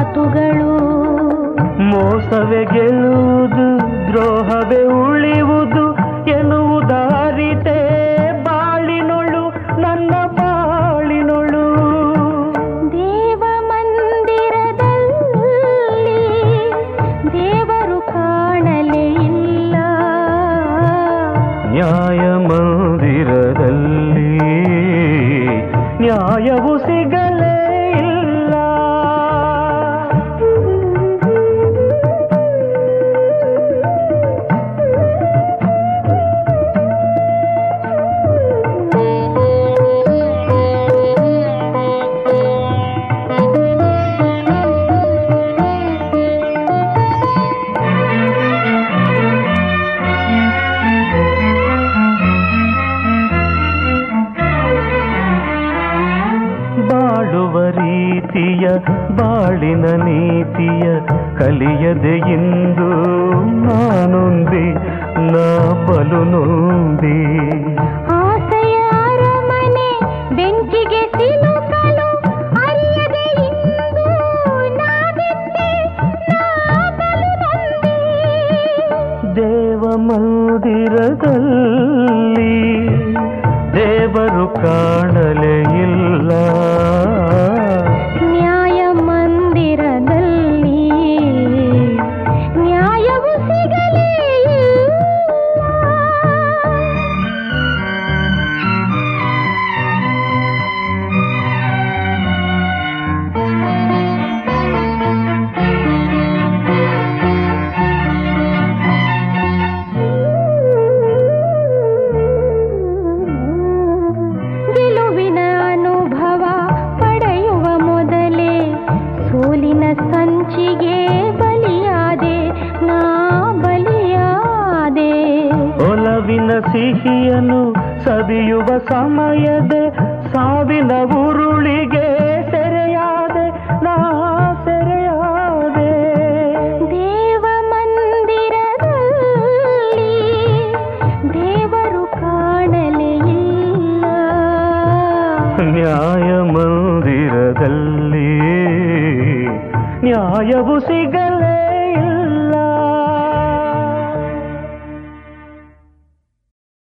ಮಾತುಗಳು ಮೋಸವೇ ಗೆಲ್ಲುವುದು ದ್ರೋಹವೇ ಉಳಿಯುವುದು ಎನ್ನುವುದಾರಿತೆ ಬಾಳಿನೊಳು ನನ್ನ ಬಾಳಿನೊಳು ದೇವ ಮಂದಿರದಲ್ಲಿ ದೇವರು ಕಾಣಲೇ ಇಲ್ಲ ನ್ಯಾಯ ಮಂದಿರದಲ್ಲಿ ನ್ಯಾಯವು ಸಿಗಲೇ ಇಲ್ಲ ಬಾಳುವ ರೀತಿಯ ಬಾಳಿನ ನೀತಿಯ ಕಲಿಯದೆ ಇಂದು ನಾನೊಂದಿ ನಾ ಬಲು ನೊಂದಿ ಆಸೆಯ ಅರಮನೆ ಬೆಂಕಿಗೆ ಸಿಲುಕಲು ಅರಿಯದೆ ಇಂದು ನಾವೆತ್ತೆ ನಾ ಬಲು ನೊಂದೆ. ದೇವ ಮಂದಿರದಲ್ಲಿ ದೇವರು ಕಾಣಲೇ ಇಲ್ಲ ನ್ಯಾಯ ಮಂದಿರದಲ್ಲಿ ನ್ಯಾಯವು ಸಿಗಲೇ ಇಲ್ಲ. ಗೆಲುವಿನ ಅನುಭವ ಪಡೆಯುವ ಮೊದಲೇ ಸೋಲಿನ ಸಂಚಿಗೆ ಬಲಿಯಾದೆ ನಾ ಬಲಿಯಾದೆ ಒಲವಿನ ಸಿಹಿಯನ್ನು ಸವಿಯುವ ಸಮಯದೆ ಸಾವಿನ ಉರುಳಿಗೆ ಸೆರೆಯಾದೆ ನಾ ಸೆರೆಯಾದೆ ದೇವ ಮಂದಿರದಲ್ಲಿ ದೇವರು ಕಾಣಲೇ ಇಲ್ಲ ನ್ಯಾಯ ಮಂದಿರದಲ್ಲಿ ನ್ಯಾಯವು ಸಿಗಲ